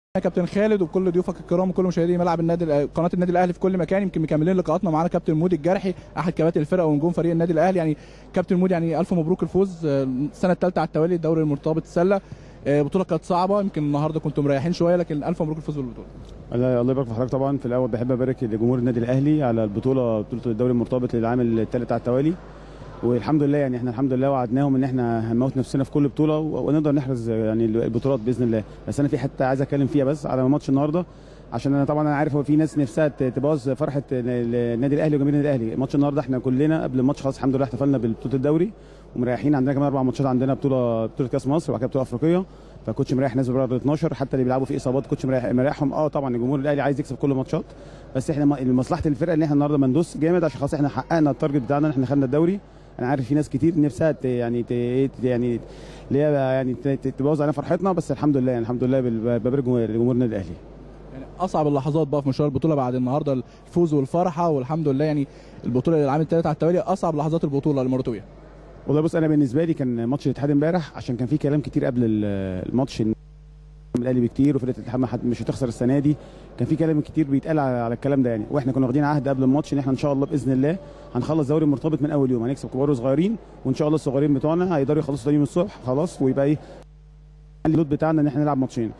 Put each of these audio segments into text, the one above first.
يا كابتن خالد وكل ضيوفك الكرام وكل مشاهدي ملعب النادي قناه النادي الاهلي في كل مكان يمكن مكملين لقاءاتنا معانا كابتن مودي الجرحي احد كباتن الفرقه ونجوم فريق النادي الاهلي يعني كابتن مودي يعني الف مبروك الفوز آه، السنه الثالثه على التوالي الدوري المرتبط السله آه، بطوله كانت صعبه يمكن النهارده كنتم مريحين شويه لكن الف مبروك الفوز بالبطوله الله الله يبارك في حضرتك طبعا في الاول بحب ابارك لجمهور النادي الاهلي على البطوله بطوله الدوري المرتبط للعام الثالث على التوالي والحمد لله يعني احنا الحمد لله وعدناهم ان احنا هنموت نفسنا في كل بطوله و- ونقدر نحرز يعني البطولات باذن الله بس انا في حته عايز اتكلم فيها بس على ماتش النهارده عشان انا طبعا انا عارف هو في ناس نفسها ت- تبوظ فرحه النادي الاهلي وجماهير النادي الاهلي ماتش النهارده احنا كلنا قبل الماتش خلاص الحمد لله احتفلنا ببطوله الدوري ومريحين عندنا كمان اربع ماتشات عندنا بطوله بطوله كاس مصر وبعد كده بطوله افريقيه فكنتش مريح ناس بره ال 12 حتى اللي بيلعبوا في اصابات كنتش مريح مريحهم اه طبعا الجمهور الاهلي عايز يكسب كل الماتشات بس احنا م- مصلحه الفرقه ان احنا النهارده ما ندوس جامد عشان خلاص احنا حققنا التارجت بتاعنا ان احنا خدنا الدوري انا عارف في ناس كتير نفسها ت- يعني ت- إيه ت- يعني اللي هي يعني ت- ت- تبوظ علينا فرحتنا بس الحمد لله يعني الحمد لله بال- ببارك جمهور جمهور النادي الاهلي يعني اصعب اللحظات بقى في مشوار البطوله بعد النهارده الفوز والفرحه والحمد لله يعني البطوله العام الثالث على التوالي اصعب لحظات البطوله المرتويه والله بص انا بالنسبه لي كان ماتش الاتحاد امبارح عشان كان في كلام كتير قبل ال- الماتش إن الاهلي بكتير وفرقه الاتحاد ما حد- مش هتخسر السنه دي كان في كلام كتير بيتقال على, على الكلام ده يعني واحنا كنا واخدين عهد قبل الماتش ان احنا ان شاء الله باذن الله هنخلص دوري مرتبط من اول يوم هنكسب كبار وصغيرين وان شاء الله الصغيرين بتوعنا هيقدروا يخلصوا تاني يوم الصبح خلاص ويبقى ايه اللود بتاعنا ان احنا نلعب ماتشين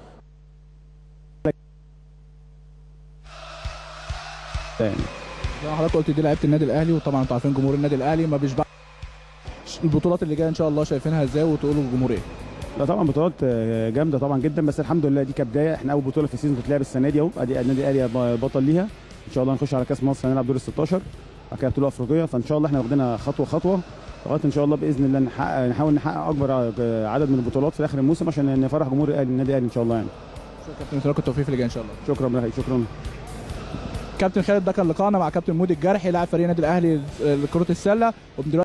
يعني زي ما حضرتك قلت دي لعيبه النادي الاهلي وطبعا انتوا عارفين جمهور النادي الاهلي ما بيشبع البطولات اللي جايه ان شاء الله شايفينها ازاي وتقولوا للجمهور ايه لا طبعا بطولات آه، جامده طبعا جدا بس الحمد لله دي كبدايه احنا اول بطوله في السيزون تتلعب السنه دي اهو ادي النادي الاهلي بطل ليها ان شاء الله نخش على كاس مصر هنلعب دور ال 16 بعد كده بطوله افريقيه فان شاء الله احنا واخدينها خطوه خطوه لغايه ان شاء الله باذن الله نحقق نحاول نحقق اكبر آه، عدد من البطولات في اخر الموسم عشان نفرح جمهور الأهلي- النادي الاهلي ان شاء الله يعني شكرا كابتن متولي التوفيق في اللي جاي ان شاء الله شكرا بلاقي شكرا كابتن خالد ده كان لقاءنا مع كابتن مودي الجرحي لاعب فريق النادي الاهلي لكره السله ودلوقتي